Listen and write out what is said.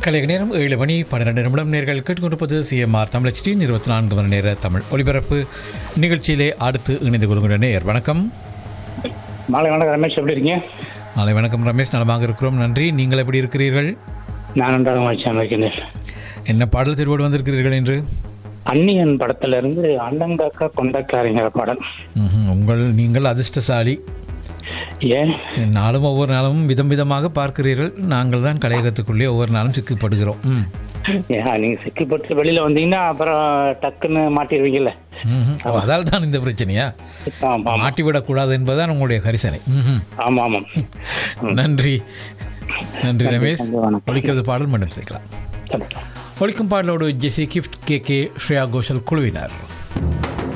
கலைக நேரம் ஏழு மணி பன்னிரண்டு நிமிடம் நேர்கள் கேட்டுக்கொண்டிருப்பது சிஎம்ஆர் தமிழ் டி இருபத்தி நான்கு மணி நேர தமிழ் ஒலிபரப்பு நிகழ்ச்சியிலே அடுத்து இணைந்து கொள்கின்ற நேயர் வணக்கம் மாலை வணக்கம் ரமேஷ் எப்படி இருக்கீங்க நாளை வணக்கம் ரமேஷ் நலமாக இருக்கிறோம் நன்றி நீங்கள் எப்படி இருக்கிறீர்கள் நான் நன்றாக மகிழ்ச்சியாக இருக்கிறேன் என்ன பாடல் திருவோடு வந்திருக்கிறீர்கள் என்று அன்னியன் படத்துல இருந்து அண்டங்காக்கா கொண்டக்காரிங்கிற பாடல் ம்ஹும். உங்கள் நீங்கள் அதிர்ஷ்டசாலி ஏன் நாளும் ஒவ்வொரு நாளும் விதம் விதமாக பார்க்கிறீர்கள் நாங்கள் தான் கலையகத்துக்குள்ளே ஒவ்வொரு நாளும் சிக்கப்படுகிறோம் ம் ஏன் நீங்க சிக்கிப்பட்டு வெளியில வந்தீங்கன்னா அப்புறம் டக்குன்னு மாட்டிடுவீங்கல்ல ம்ஹும். ஓ, அதால் தான் இந்த பிரச்சனையா ஆமா ஆமா மாட்டிவிடக்கூடாது என்பதுதான் உங்களுடைய கரிசனை ம்ஹும். ஆமா ஆமாம் நன்றி நன்றி ரமேஷ் நன்றி, வணக்கம். ஒழிக்கிறது பாடல் மட்டும் சேர்க்கலாம் சரி. ஒழிக்கும் பாடலோடு ஜெசி கிஃப்ட் கே கே ஸ்ரேயா கோஷல் குழுவினர்